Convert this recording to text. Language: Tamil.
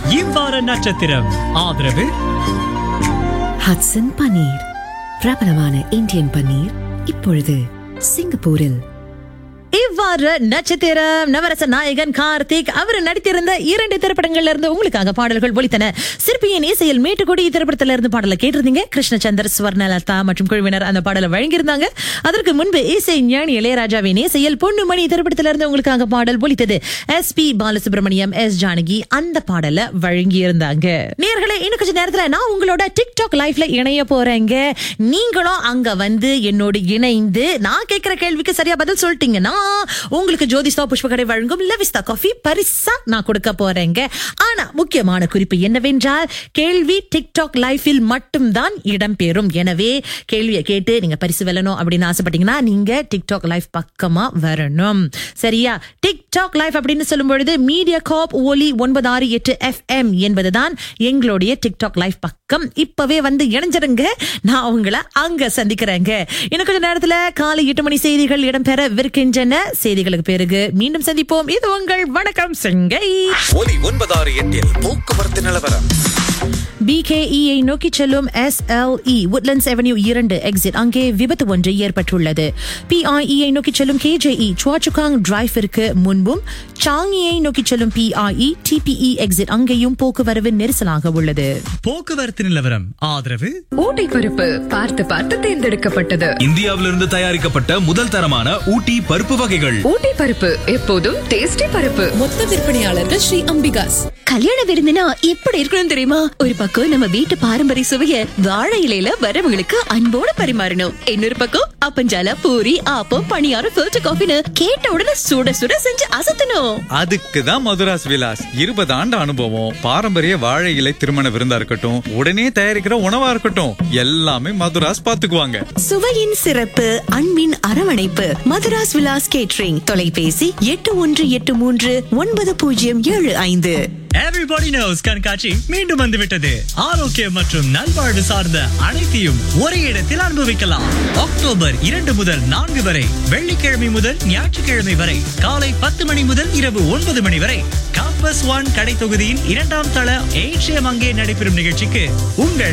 இவ்வார நட்சத்திரம் ஆதரவு ஹட்சன் பன்னீர் பிரபலமான இந்தியன் பன்னீர் இப்பொழுது சிங்கப்பூரில் இவ்வாறு நட்சத்திரம் நவரச நாயகன் கார்த்திக் அவர் நடித்திருந்த இரண்டு திரைப்படங்கள்ல இருந்து உங்களுக்காக பாடல்கள் ஒலித்தன சிற்பியின் இசையில் மேட்டுக்குடி திரைப்படத்துல இருந்து பாடலை கேட்டிருந்தீங்க கிருஷ்ணச்சந்தர் ஸ்வர்ணலதா மற்றும் குழுவினர் அந்த பாடலை வழங்கியிருந்தாங்க அதற்கு முன்பு இசை ஞானி இளையராஜாவின் இசையில் பொன்னுமணி திரைப்படத்துல இருந்து உங்களுக்காக பாடல் ஒலித்தது S P Balasubrahmanyam S Janaki அந்த பாடலை வழங்கியிருந்தாங்க நேர்களே இன்னும் கொஞ்ச நேரத்துல நான் உங்களோட டிக்டாக் லைஃப்ல இணைய போறேங்க நீங்களும் அங்க வந்து என்னோடு இணைந்து நான் கேட்கிற கேள்விக்கு சரியா பதில் சொல்லிட்டீங்கன்னா உங்களுக்கு ஜோதிஸ்தா புஷ்பகடை வழங்கும் லெவிஸ்தா காஃபி பரிசா நான் கொடுக்க போறேங்க ஆனா முக்கியமான குறிப்பு என்னவென்றால் கேள்வி டிக்டாக் லைஃபில் மட்டும்தான் இடம்பெறும் எனவே கேள்வியை கேட்டு நீங்க பரிசு வெல்லணும் அப்படின்னு ஆசைப்பட்டீங்கன்னா நீங்க டிக்டாக் லைஃப் பக்கமா வரணும் சரியா டிக்டாக் லைஃப் அப்படின்னு சொல்லும் பொழுது மீடியா காப் ஒலி ஒன்பது ஆறு எட்டு எஃப்எம் என்பதுதான் எங்களுடைய டிக்டாக் லைஃப் பக்கம் இப்பவே வந்து இணைஞ்சிருங்க நான் உங்களை அங்க சந்திக்கிறேங்க இன்னும் கொஞ்ச நேரத்துல காலை எட்டு மணி செய்திகள் இடம்பெறவிருக்கின்றன செய்திகளுக்கு பிறகு மீண்டும் சந்திப்போம் இது உங்கள் வணக்கம் செங்கை ஒலி ஒன்பதாறு எட்டில் போக்குவரத்து நிலவரம் பிகேஇயை நோக்கி செல்லும் எஸ்எல்இ woodlands அவென்யூ இரண்டு எக்ஸிட் அங்கே விபத்து ஒன்று ஏற்பட்டுள்ளது பிஐஇயை நோக்கி செல்லும் கேஜேஇ சுவாச்சுகாங் டிரைவிற்கு முன்பும் சாங்கியை நோக்கி செல்லும் பிஐஇ டிபிஇ எக்ஸிட் அங்கேயும் போக்குவரவு நெரிசலாக உள்ளது போக்குவரத்து நிலவரம் ஆதரவு ஊட்டி பருப்பு பார்த்து பார்த்து தேர்ந்தெடுக்கப்பட்டது இந்தியாவிலிருந்து தயாரிக்கப்பட்ட முதல் தரமான ஊட்டி பருப்பு வகைகள் ஊட்டி பருப்பு எப்போதும் டேஸ்டி பருப்பு மொத்த விற்பனையாளர்கள் ஸ்ரீ அம்பிகாஸ் கல்யாண விருந்துனா எப்படி இருக்கணும் தெரியுமா ஒரு பக்கம் நம்ம வீட்டு பாரம்பரிய சுவைய வாழை இலையில வரவங்களுக்கு அன்போட பரிமாறணும் இன்னொரு பக்கம் அப்பஞ்சால பூரி ஆப்பம் பணியாரம் ஃபில்டர் காஃபின்னு கேட்ட உடனே சுட சுட செஞ்சு அசத்தணும் அதுக்கு தான் மதுராஸ் விலாஸ் இருபது ஆண்டு அனுபவம் பாரம்பரிய வாழை இலை திருமண விருந்தா இருக்கட்டும் உடனே தயாரிக்கிற உணவா இருக்கட்டும் எல்லாமே மதுராஸ் பாத்துக்குவாங்க சுவையின் சிறப்பு அன்பின் அரவணைப்பு மதுராஸ் விலாஸ் கேட்ரிங் தொலைபேசி எட்டு ஒன்று எட்டு மூன்று ஒன்பது பூஜ்ஜியம் ஏழு ஐந்து எவ்ரிபடி நோஸ் கண்காட்சி மீண்டும் வந்துவிட்டது ஆரோக்கியம் மற்றும் நல்வாழ்வு சார்ந்த அனைத்தையும் ஒரே இடத்தில் அனுபவிக்கலாம் அக்டோபர் இரண்டு முதல் நான்கு வரை வெள்ளிக்கிழமை முதல் ஞாயிற்றுக்கிழமை வரை காலை பத்து மணி முதல் இரவு ஒன்பது மணி வரை காம்பஸ் ஒன் கடை தொகுதியின் இரண்டாம் தள ஏற்றியம் அங்கே நடைபெறும் நிகழ்ச்சிக்கு உங்கள்